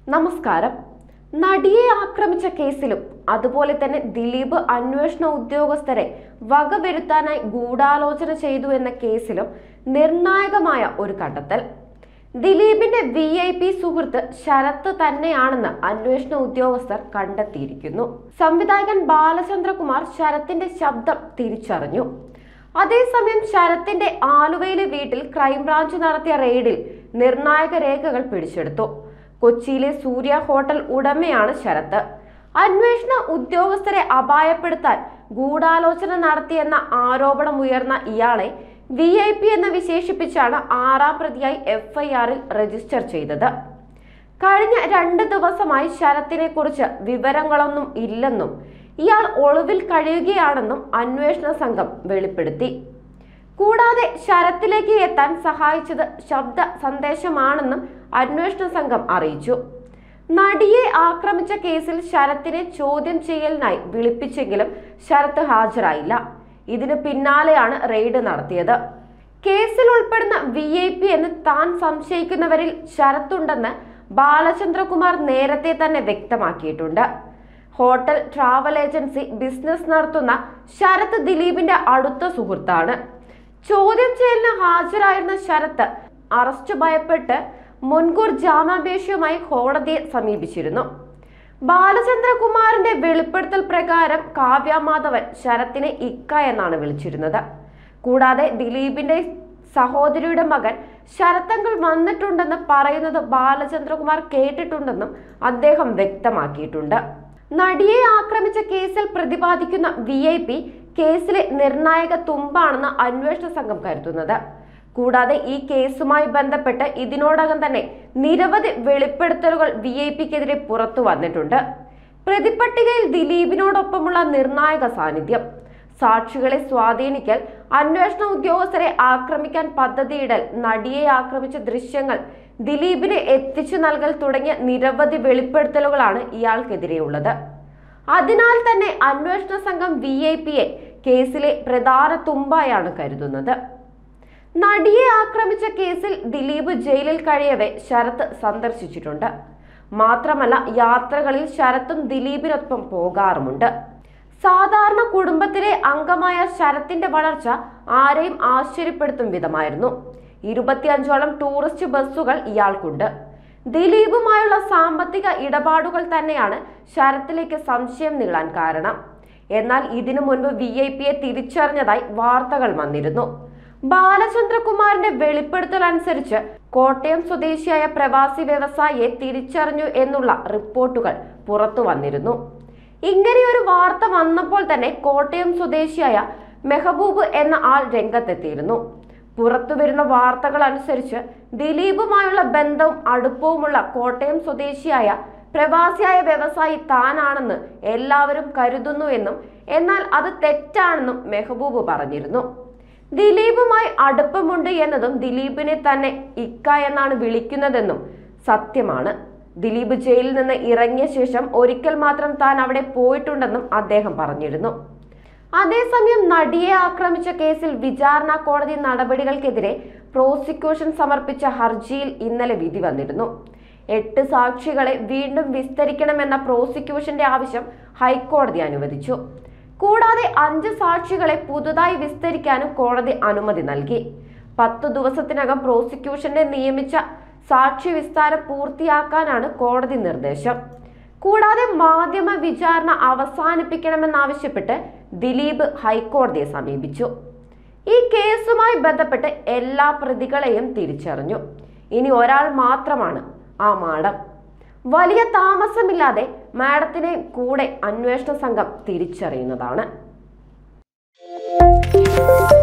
നമസ്കാരം നടിയെ ആക്രമിച്ച കേസിലും അതുപോലെ തന്നെ ദിലീപ് അന്വേഷണ ഉദ്യോഗസ്ഥരെ വകവരുത്താനായി ഗൂഢാലോചന ചെയ്തു എന്ന കേസിലും നിർണായകമായ ഒരു കണ്ടെത്തൽ ദിലീപിന്റെ വി ഐ പി സുഹൃത്ത് ശരത്ത് തന്നെയാണെന്ന് അന്വേഷണ ഉദ്യോഗസ്ഥർ കണ്ടെത്തിയിരിക്കുന്നു സംവിധായകൻ ബാലചന്ദ്രകുമാർ ശരത്തിന്റെ ശബ്ദം തിരിച്ചറിഞ്ഞു അതേസമയം ശരത്തിന്റെ ആലുവയിലെ വീട്ടിൽ ക്രൈംബ്രാഞ്ച് നടത്തിയ റെയ്ഡിൽ നിർണായക രേഖകൾ പിടിച്ചെടുത്തു കൊച്ചിയിലെ സൂര്യ ഹോട്ടൽ ഉടമയാണ് ശരത്ത് അന്വേഷണ ഉദ്യോഗസ്ഥരെ അപായപ്പെടുത്താൻ ഗൂഢാലോചന നടത്തിയെന്ന ആരോപണം ഉയർന്ന ഇയാളെ വി ഐ പി എന്ന് വിശേഷിപ്പിച്ചാണ് ആറാം പ്രതിയായി എഫ്ഐആറിൽ രജിസ്റ്റർ ചെയ്തത് കഴിഞ്ഞ രണ്ട് ദിവസമായി ശരത്തിനെ കുറിച്ച് വിവരങ്ങളൊന്നും ഇല്ലെന്നും ഇയാൾ ഒളിവിൽ കഴിയുകയാണെന്നും അന്വേഷണ സംഘം വെളിപ്പെടുത്തി കൂടാതെ ശരത്തിലേക്ക് എത്താൻ സഹായിച്ചത് ശബ്ദ സന്ദേശമാണെന്നും അന്വേഷണ സംഘം അറിയിച്ചു നടിയെ ആക്രമിച്ച കേസിൽ ശരത്തിനെ ചോദ്യം ചെയ്യലിനായി വിളിപ്പിച്ചെങ്കിലും ശരത്ത് ഹാജരായില്ല ഇതിന് പിന്നാലെയാണ് റെയ്ഡ് നടത്തിയത് കേസിൽ ഉൾപ്പെടുന്ന വി ഐ പി എന്ന് താൻ സംശയിക്കുന്നവരിൽ ശരത്തുണ്ടെന്ന് ബാലചന്ദ്രകുമാർ നേരത്തെ തന്നെ വ്യക്തമാക്കിയിട്ടുണ്ട് ഹോട്ടൽ ട്രാവൽ ഏജൻസി ബിസിനസ് നടത്തുന്ന ശരത് ദിലീപിന്റെ അടുത്ത സുഹൃത്താണ് ചോദ്യം ചെയ്യലിന് ഹാജരായിരുന്ന ശരത്ത് അറസ്റ്റ് ഭയപ്പെട്ട് മുൻകൂർ ജാമ്യാപേക്ഷയുമായി കോടതിയെ സമീപിച്ചിരുന്നു ബാലചന്ദ്രകുമാറിന്റെ വെളിപ്പെടുത്തൽ പ്രകാരം കാവ്യ മാധവൻ ശരത്തിനെ ഇക്ക എന്നാണ് വിളിച്ചിരുന്നത് കൂടാതെ ദിലീപിന്റെ സഹോദരിയുടെ മകൻ ശരത്തങ്ങൾ വന്നിട്ടുണ്ടെന്ന് പറയുന്നത് ബാലചന്ദ്രകുമാർ കേട്ടിട്ടുണ്ടെന്നും അദ്ദേഹം വ്യക്തമാക്കിയിട്ടുണ്ട് നടിയെ ആക്രമിച്ച കേസിൽ പ്രതിപാദിക്കുന്ന വി ഐ പി കേസിലെ നിർണായക തുമ്പാണെന്ന് അന്വേഷണ സംഘം കരുതുന്നത് കൂടാതെ ഈ കേസുമായി ബന്ധപ്പെട്ട് ഇതിനോടകം തന്നെ നിരവധി വെളിപ്പെടുത്തലുകൾ വി ഐ പിക്കെതിരെ പുറത്തു വന്നിട്ടുണ്ട് പ്രതിപട്ടികയിൽ ദിലീപിനോടൊപ്പമുള്ള നിർണായക സാന്നിധ്യം സാക്ഷികളെ സ്വാധീനിക്കൽ അന്വേഷണ ഉദ്യോഗസ്ഥരെ ആക്രമിക്കാൻ പദ്ധതിയിടൽ നടിയെ ആക്രമിച്ച ദൃശ്യങ്ങൾ ദിലീപിന് എത്തിച്ചു നൽകൽ തുടങ്ങിയ നിരവധി വെളിപ്പെടുത്തലുകളാണ് ഇയാൾക്കെതിരെയുള്ളത് അതിനാൽ തന്നെ അന്വേഷണ സംഘം വി ഐ പിയെ കേസിലെ പ്രധാന തുമ്പായാണ് കരുതുന്നത് നടിയെ ആക്രമിച്ച കേസിൽ ദിലീപ് ജയിലിൽ കഴിയവെ ശരത്ത് സന്ദർശിച്ചിട്ടുണ്ട് മാത്രമല്ല യാത്രകളിൽ ശരത്തും ദിലീപിനൊപ്പം പോകാറുമുണ്ട് സാധാരണ കുടുംബത്തിലെ അംഗമായ ശരത്തിന്റെ വളർച്ച ആരെയും ആശ്ചര്യപ്പെടുത്തും വിധമായിരുന്നു ഇരുപത്തിയഞ്ചോളം ടൂറിസ്റ്റ് ബസ്സുകൾ ഇയാൾക്കുണ്ട് ദിലീപുമായുള്ള സാമ്പത്തിക ഇടപാടുകൾ തന്നെയാണ് ശരത്തിലേക്ക് സംശയം നീളാൻ കാരണം എന്നാൽ ഇതിനു മുൻപ് വി ഐ പിയെ തിരിച്ചറിഞ്ഞതായി വാർത്തകൾ വന്നിരുന്നു ബാലചന്ദ്രകുമാറിന്റെ വെളിപ്പെടുത്തൽ അനുസരിച്ച് കോട്ടയം സ്വദേശിയായ പ്രവാസി വ്യവസായിയെ തിരിച്ചറിഞ്ഞു എന്നുള്ള റിപ്പോർട്ടുകൾ പുറത്തു വന്നിരുന്നു ഇങ്ങനെയൊരു വാർത്ത വന്നപ്പോൾ തന്നെ കോട്ടയം സ്വദേശിയായ മെഹബൂബ് എന്ന ആൾ രംഗത്തെത്തിയിരുന്നു പുറത്തു വരുന്ന വാർത്തകൾ അനുസരിച്ച് ദിലീപുമായുള്ള ബന്ധവും അടുപ്പവുമുള്ള കോട്ടയം സ്വദേശിയായ പ്രവാസിയായ വ്യവസായി താനാണെന്ന് എല്ലാവരും കരുതുന്നു എന്നും എന്നാൽ അത് തെറ്റാണെന്നും മെഹബൂബ് പറഞ്ഞിരുന്നു ദിലീപുമായി അടുപ്പമുണ്ട് എന്നതും ദിലീപിനെ തന്നെ ഇക്ക എന്നാണ് വിളിക്കുന്നതെന്നും സത്യമാണ് ദിലീപ് ജയിലിൽ നിന്ന് ഇറങ്ങിയ ശേഷം ഒരിക്കൽ മാത്രം താൻ അവിടെ പോയിട്ടുണ്ടെന്നും അദ്ദേഹം പറഞ്ഞിരുന്നു അതേസമയം നടിയെ ആക്രമിച്ച കേസിൽ വിചാരണ കോടതി നടപടികൾക്കെതിരെ പ്രോസിക്യൂഷൻ സമർപ്പിച്ച ഹർജിയിൽ ഇന്നലെ വിധി വന്നിരുന്നു എട്ട് സാക്ഷികളെ വീണ്ടും വിസ്തരിക്കണമെന്ന പ്രോസിക്യൂഷന്റെ ആവശ്യം ഹൈക്കോടതി അനുവദിച്ചു കൂടാതെ അഞ്ച് സാക്ഷികളെ പുതുതായി വിസ്തരിക്കാനും കോടതി അനുമതി നൽകി പത്തു ദിവസത്തിനകം പ്രോസിക്യൂഷന്റെ നിയമിച്ച സാക്ഷി വിസ്താരം പൂർത്തിയാക്കാനാണ് കോടതി നിർദ്ദേശം കൂടാതെ മാധ്യമ വിചാരണ അവസാനിപ്പിക്കണമെന്നാവശ്യപ്പെട്ട് ദിലീപ് ഹൈക്കോടതിയെ സമീപിച്ചു ഈ കേസുമായി ബന്ധപ്പെട്ട് എല്ലാ പ്രതികളെയും തിരിച്ചറിഞ്ഞു ഇനി ഒരാൾ മാത്രമാണ് ആ മാഡം വലിയ താമസമില്ലാതെ മാഡത്തിനെ കൂടെ അന്വേഷണ സംഘം തിരിച്ചറിയുന്നതാണ്